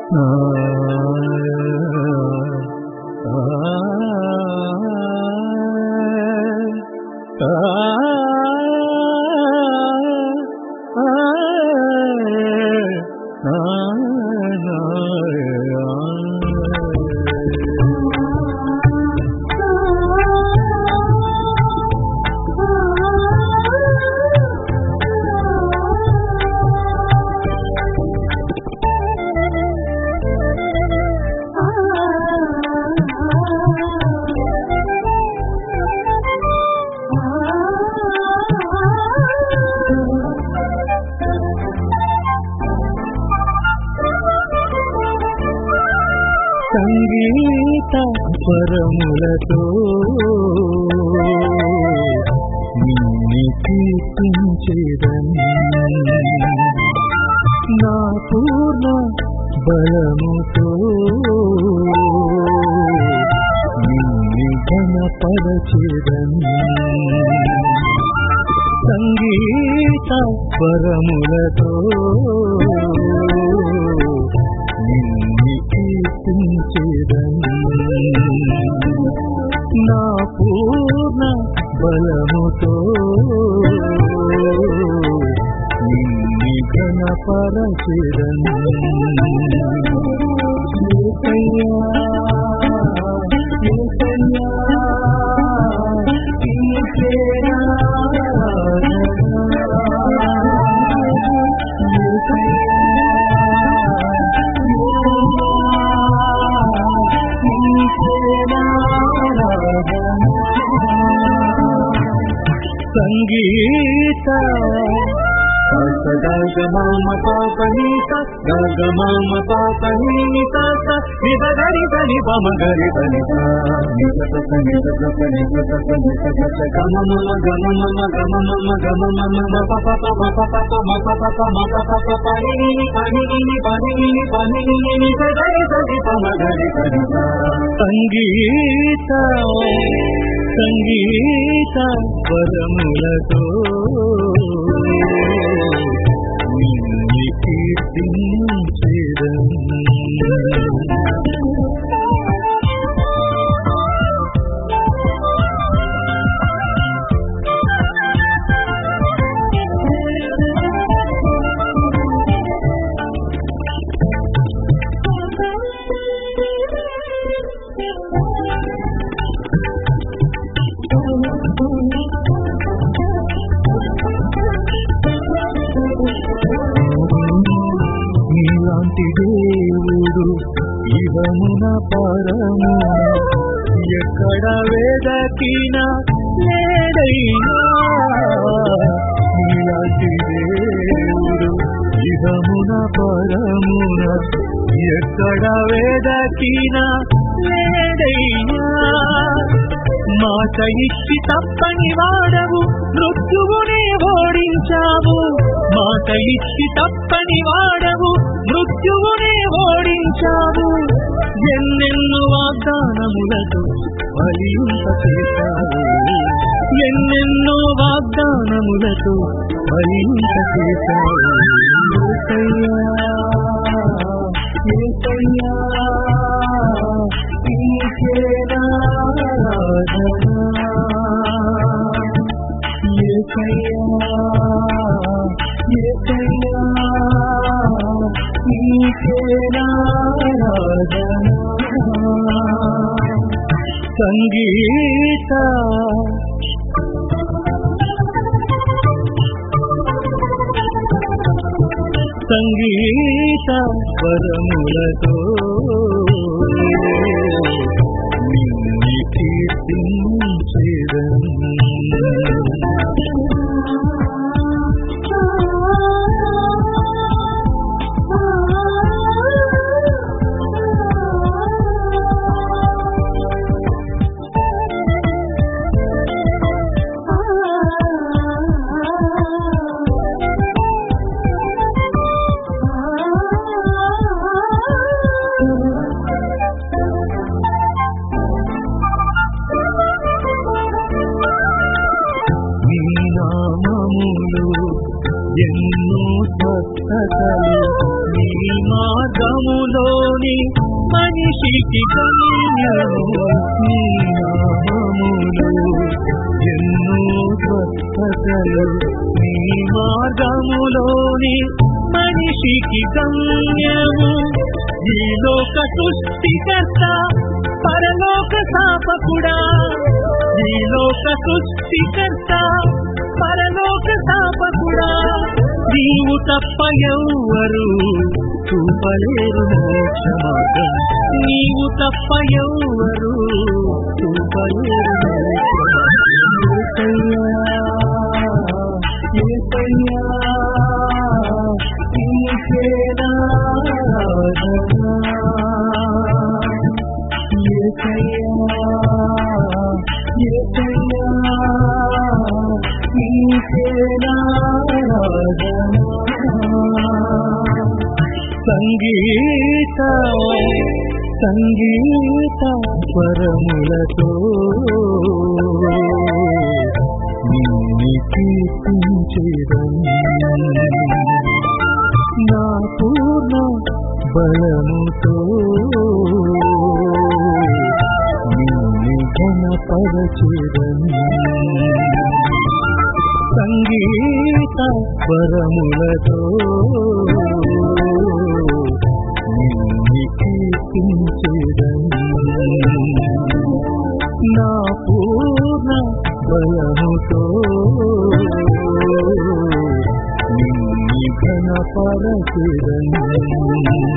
సంగీత పరములతో నిన్ని కీర్తించేదని నా పూర్ణ బలముతో నిన్ని ఘనపరచేదని సంగీత పరములతో నిన్ని కీర్తించేదని నా పూర్ణ బలముతో నిన్ని ఘనపరచెదను యేసయ్యా, యేసయ్యా, నీకే సంగీత గమ పాపనీత గమ పాపనీత నిదగరి గని పమ గరి గని గమ మమ గమ మమ గమ మమ గమ మమ మ ప ప ప మ ప ప ప మ ప ప ప మ ప ప ప పని ని పని ని పని ని పని ని నిదగరి గని పమ గరి గని సంగీత సంగీత పరములతో నిన్ని కీర్తించెదను. నీలాంటి దేవుడు ఇవమున పరమున ఎక్కడ వేదకినా లేడైనా నీలాంటి దేవుడు ఇవమున పరమున ఎక్కడ వేదకినా లేడైనా మాట ఇచ్చి తప్పని వాడవు మృత్యువునే ఓడించావు మాట ఇచ్చి తప్పని వాడవు మృత్యువునే ఓడించావు ఎన్నెన్నో వాగ్దానములతో ఫలింప చేశావు ఎన్నెన్నో వాగ్దానములతో ఫలింప చేశావు యేసయ్యా, యేసయ్యా, నీకే ఆరాధన. యేసయ్యా, యేసయ్యా, నీకే ఆరాధన. సంగీత సంగీత పరములతో నిన్ని కీర్తించెదను. నీ మనిషికి గమ్యము నీ నామములు ఎన్నో స్వస్థతలు నీ మార్గములోని మనిషికి గమ్యము ఈ లోక సృష్టికర్త పరలోక స్థాపకుడా ఈ లోక సృష్టికర్త పరలోక స్థాపకుడా నీవు తప్ప ఎవ్వరు చూపలేరు మోక్ష మార్గం నీవు తప్ప ఎవ్వరు చూపలేరు మోక్ష మార్గం. యేసయ్యా, యేసయ్యా, సంగీత సంగీత పరములతో నిన్ని కీర్తించేదను నా పూర్ణ బలముతో నిన్ను ఘనపరచేదను సంగీత పరములతో నిన్ను కీర్తించేదను నా పూర్ణ బలముతో నిన్ను ఘనపరచేదను